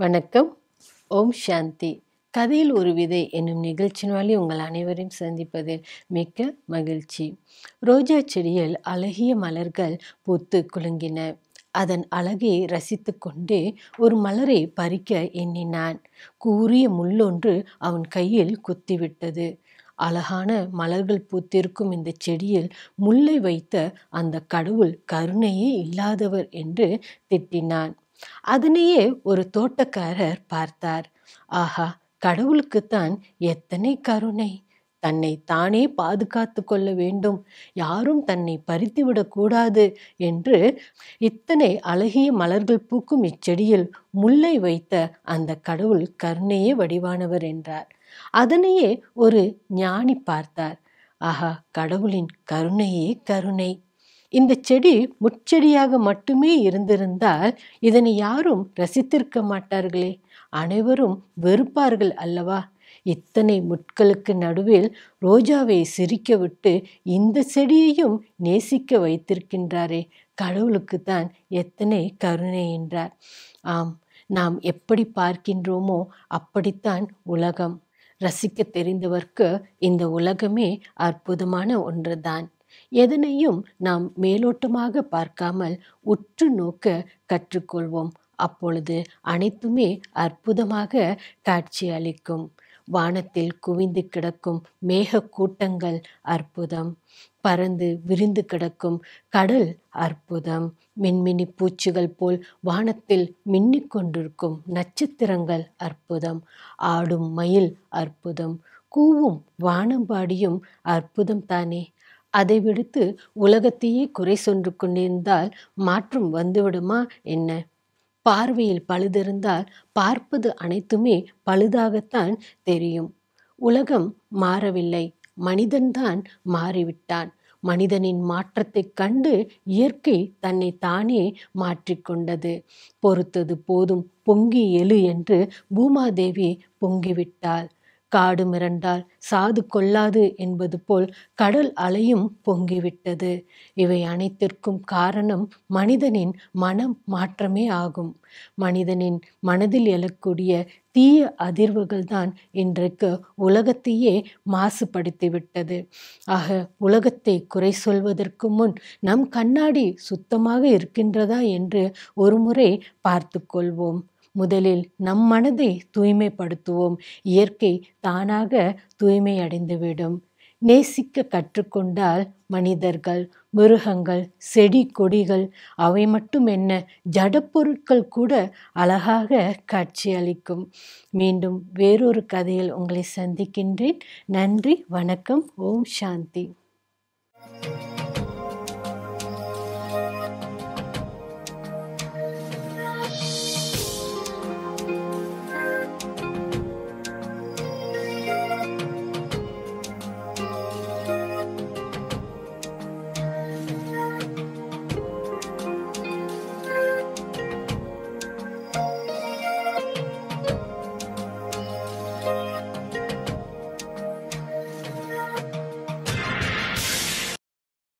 வணக்கம் ஓம் சாந்தி கதையில் ஒரு விதை என்னும் நிகழ்ச்சியின் வழி உங்கள் அனைவரையும் சந்திப்பதில் மிக்க மகிழ்ச்சி ரோஜா செடியில் அழகிய மலர்கள் பூத்து குலுங்கின அதன் அழகை ரசித்து கொண்டே ஒரு மலரை பறிக்க எண்ணினான் கூரிய முள்ளொன்று அவன் கையில் குத்திவிட்டது அழகான மலர்கள் பூத்திருக்கும் இந்த செடியில் முல்லை வைத்த அந்த கடவுள் கருணையே இல்லாதவர் என்று திட்டினான் அதனையே ஒரு தோட்டக்காரர் பார்த்தார் ஆஹா கடவுளுக்குத்தான் எத்தனை கருணை தன்னை தானே பாதுகாத்து கொள்ள வேண்டும் யாரும் தன்னை பறித்துவிடக் கூடாது என்று இத்தனை அழகிய மலர்கள் பூக்கும் இச்செடியில் முல்லை வைத்த அந்த கடவுள் கருணையே வடிவானவர் என்றார் அதனையே ஒரு ஞானி பார்த்தார் ஆஹா கடவுளின் கருணையே கருணை இந்த செடி முச்செடியாக மட்டுமே இருந்திருந்தால் இதனை யாரும் ரசித்திருக்க மாட்டார்களே அனைவரும் வெறுப்பார்கள் அல்லவா இத்தனை முட்களுக்கு நடுவில் ரோஜாவை சிரிக்க விட்டு இந்த செடியையும் நேசிக்க வைத்திருக்கின்றாரே கடவுளுக்கு தான் எத்தனை கருணை என்றார் ஆம் நாம் எப்படி பார்க்கின்றோமோ அப்படித்தான் உலகம் ரசிக்க தெரிந்தவர்க்கு இந்த உலகமே அற்புதமான ஒன்றுதான் எதனையும் நாம் மேலோட்டமாக பார்க்காமல் உற்று நோக்க கற்றுக்கொள்வோம் அப்பொழுது அனைத்துமே அற்புதமாக காட்சி அளிக்கும் வானத்தில் குவிந்து கிடக்கும் மேக கூட்டங்கள் அற்புதம் பறந்து விரிந்து கிடக்கும் கடல் அற்புதம் மின்மினி பூச்சிகள் போல் வானத்தில் மின்னிக் கொண்டிருக்கும் நட்சத்திரங்கள் அற்புதம் ஆடும் மயில் அற்புதம் கூவும் வானம்பாடியும் அற்புதம் தானே அதை விடுத்து உலகத்தையே குறை சொன்று கொண்டிருந்தால் மாற்றம் வந்துவிடுமா என்ன பார்வையில் பழுதிருந்தால் பார்ப்பது அனைத்துமே பழுதாகத்தான் தெரியும் உலகம் மாறவில்லை மனிதன்தான் மாறிவிட்டான் மனிதனின் மாற்றத்தைக் கண்டு இயற்கை தன்னை தானே மாற்றிக்கொண்டது பொறுத்தது போதும் பொங்கி எழு என்று பூமாதேவி பொங்கிவிட்டாள் காடு மிரண்டால் சாது கொள்ளாது என்பது போல் கடல் அலையும் பொங்கிவிட்டது இவை அனைத்திற்கும் காரணம் மனிதனின் மனம் மாற்றமே ஆகும் மனிதனின் மனதில் எழக்கூடிய தீய அதிர்வுகள் தான் இன்றைக்கு உலகத்தையே மாசுபடுத்திவிட்டது ஆக உலகத்தை குறை சொல்வதற்கு முன் நம் கண்ணாடி சுத்தமாக இருக்கின்றதா என்று ஒருமுறை பார்த்து கொள்வோம் முதலில் நம் மனதை தூய்மைப்படுத்துவோம் இயற்கை தானாக தூய்மை அடைந்துவிடும் நேசிக்க கற்றுக்கொண்டால் மனிதர்கள் மிருகங்கள் செடி கொடிகள் அவை மட்டும் என்ன ஜடப்பொருட்கள் கூட அழகாக காட்சியளிக்கும் மீண்டும் வேறொரு கதையில் உங்களை சந்திக்கின்றேன் நன்றி வணக்கம் ஓம் சாந்தி